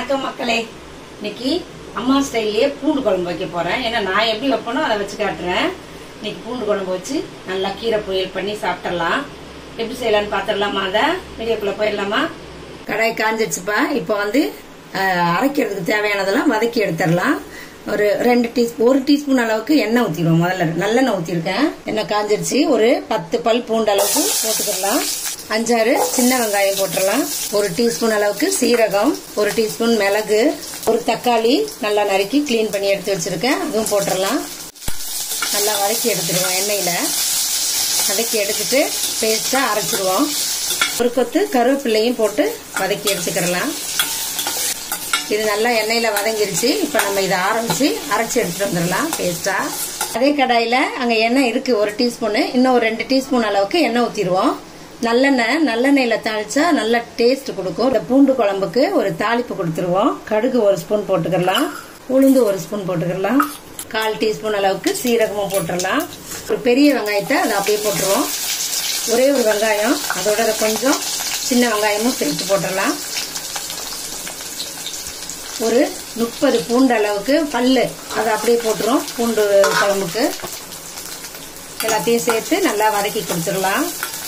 வணக்கம் மக்களே இன்னைக்கு அம்மா ஸ்டைல்லையே பூண்டு குழம்பு வைக்க போறேன் ஏன்னா நான் எப்படி வைப்பனோ அதை வச்சு காட்டுறேன் இன்னைக்கு பூண்டு குழம்பு வச்சு நல்லா கீரை பொரியல் பண்ணி சாப்பிடலாம் எப்படி செய்யலாம்னு பாத்திரலாமா அதை வீடியோக்குள்ள போயிடலாமா கடாய் காஞ்சிச்சுப்பா இப்போ வந்து அஹ், அரைக்கிறதுக்கு தேவையானதெல்லாம் வதக்கி எடுத்துடலாம் ஒரு ரெண்டு டீஸ்பூன் ஒரு டீஸ்பூன் அளவுக்கு எண்ணெய் ஊற்றிடுவோம் முதல்ல நல்லெண்ணெய் ஊற்றிருக்கேன் எண்ணெய் காஞ்சிருச்சு ஒரு பத்து பல் பூண்டு அளவுக்கு போட்டுக்கிடலாம் அஞ்சாறு சின்ன வெங்காயம் போட்டுடலாம் ஒரு டீஸ்பூன் அளவுக்கு சீரகம் ஒரு டீஸ்பூன் மிளகு ஒரு தக்காளி நல்லா நறுக்கி க்ளீன் பண்ணி எடுத்து வச்சிருக்கேன் அதுவும் போட்டுடலாம் நல்லா வதக்கி எடுத்துருவோம் எண்ணெயில் வதக்கி எடுத்துட்டு பேஸ்ட்டாக அரைச்சிருவோம் ஒரு கொத்து கருவேப்பிள்ளையும் போட்டு வதக்கி எடுத்துக்கிடலாம் இது நல்லா எண்ணெயில் வதங்கிருச்சு இப்போ நம்ம இதை ஆரம்பிச்சு அரைச்சி எடுத்துட்டு வந்துடலாம் பேஸ்டா அதே கடாயில் அங்கே எண்ணெய் இருக்கு ஒரு டீஸ்பூனு இன்னும் ஒரு ரெண்டு டீஸ்பூன் அளவுக்கு எண்ணெய் ஊற்றிடுவோம் நல்லெண்ணெய் நல்லெண்ணெயில் தாளிச்சா நல்ல டேஸ்ட் கொடுக்கும் இந்த பூண்டு குழம்புக்கு ஒரு தாளிப்பு கொடுத்துருவோம் கடுகு ஒரு ஸ்பூன் போட்டுக்கலாம் உளுந்து ஒரு ஸ்பூன் போட்டுக்கலாம் கால் டீஸ்பூன் அளவுக்கு சீரகமும் போட்டுடலாம் ஒரு பெரிய வெங்காயத்தை அதை அப்படியே போட்டுருவோம் ஒரே ஒரு வெங்காயம் அதோட கொஞ்சம் சின்ன வெங்காயமும் சேர்த்து போட்டுடலாம் ஒரு முப்பது பூண்டு அளவுக்கு பல்லு அதை அப்படியே போட்டுரும் பூண்டு குழம்புக்கு எல்லாத்தையும் சேர்த்து நல்லா வதக்கி கொடுத்துடலாம்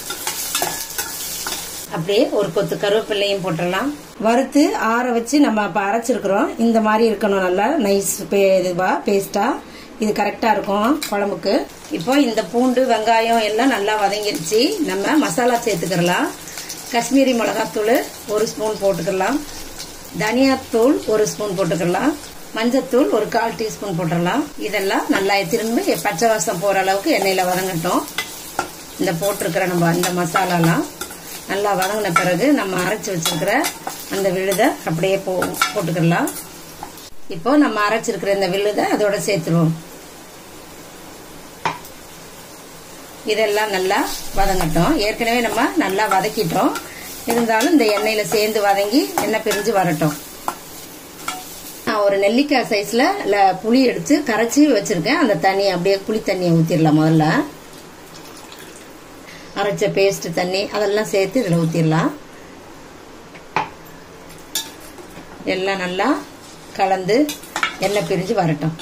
அப்படியே ஒரு கொத்து கருவேப்பிள்ளையும் போட்டுடலாம் வறுத்து ஆற வச்சு நம்ம இப்போ அரைச்சிருக்கிறோம் இந்த மாதிரி இருக்கணும் நல்லா நைஸ் இதுவா பேஸ்டா இது கரெக்டாக இருக்கும் குழம்புக்கு இப்போ இந்த பூண்டு வெங்காயம் எல்லாம் நல்லா வதங்கிருச்சு நம்ம மசாலா சேர்த்துக்கிறலாம் காஷ்மீரி மிளகாத்தூள் ஒரு ஸ்பூன் போட்டுக்கலாம் தனியாத்தூள் ஒரு ஸ்பூன் போட்டுக்கலாம் மஞ்சத்தூள் ஒரு கால் டீஸ்பூன் போட்டுடலாம் இதெல்லாம் நல்லா திரும்பி பச்சை வாசம் போகிற அளவுக்கு எண்ணெயில் வதங்கட்டும் இந்த போட்டிருக்கிற நம்ம இந்த மசாலாலாம் நல்லா வதங்கின பிறகு நம்ம அரைச்சி வச்சிருக்கிற அந்த விழுதை அப்படியே போ போட்டுக்கலாம் இப்போ நம்ம அரைச்சிருக்கிற இந்த விழுதை அதோட சேர்த்துருவோம் இதெல்லாம் நல்லா வதங்கட்டும் ஏற்கனவே நம்ம நல்லா வதக்கிட்டோம் இருந்தாலும் இந்த எண்ணெயில் சேர்ந்து வதங்கி எண்ணெய் பிரிஞ்சு வரட்டும் நான் ஒரு நெல்லிக்காய் சைஸில் புளி எடுத்து கரைச்சி வச்சுருக்கேன் அந்த தண்ணி அப்படியே புளி தண்ணியை ஊற்றிடலாம் முதல்ல அரைச்ச பேஸ்ட் தண்ணி அதெல்லாம் சேர்த்து இதில் ஊற்றிடலாம் எல்லாம் நல்லா கலந்து எண்ணெய் பிரிஞ்சு வரட்டும்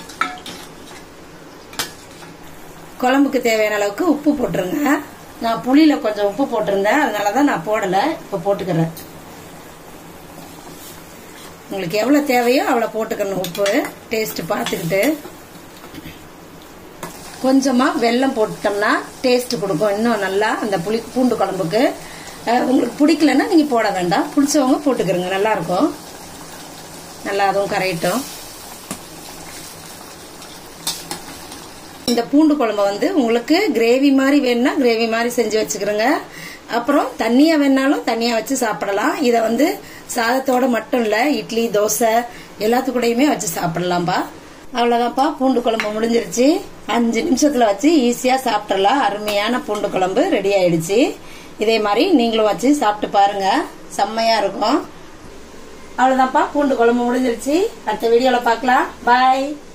குழம்புக்கு தேவையான அளவுக்கு உப்பு போட்டுருங்க நான் புளியில கொஞ்சம் உப்பு போட்டிருந்தேன் அதனால தான் நான் போடலை இப்போ போட்டுக்கிறேன் உங்களுக்கு எவ்வளோ தேவையோ அவ்வளோ போட்டுக்கணும் உப்பு டேஸ்ட் பார்த்துக்கிட்டு கொஞ்சமாக வெல்லம் போட்டோம்னா டேஸ்ட் கொடுக்கும் இன்னும் நல்லா அந்த புளி பூண்டு குழம்புக்கு அஹ், உங்களுக்கு பிடிக்கலன்னா நீங்கள் போட வேண்டாம் பிடிச்சவங்க போட்டுக்கிறங்க நல்லா இருக்கும் நல்லா அதுவும் கரையட்டும் இந்த பூண்டு குழம்பு வந்து உங்களுக்கு கிரேவி மாதிரி வேணும்னா கிரேவி மாதிரி செஞ்சு வச்சுக்கிறோங்க அப்புறம் தண்ணியா வேணாலும் தண்ணியா வச்சு சாப்பிடலாம் இதை வந்து சாதத்தோட மட்டும் இல்ல இட்லி தோசை எல்லாத்துக்கூடயுமே வச்சு சாப்பிடலாம்ப்பா அவ்வளவுதான்ப்பா பூண்டு குழம்பு முடிஞ்சிருச்சு அஞ்சு நிமிஷத்துல வச்சு ஈஸியா சாப்பிடலாம் அருமையான பூண்டு குழம்பு ரெடி ஆயிடுச்சு இதே மாதிரி நீங்களும் வச்சு சாப்பிட்டு பாருங்க செம்மையா இருக்கும் அவ்வளவுதான்ப்பா பூண்டு குழம்பு முடிஞ்சிருச்சு அடுத்த வீடியோல பார்க்கலாம் பாய்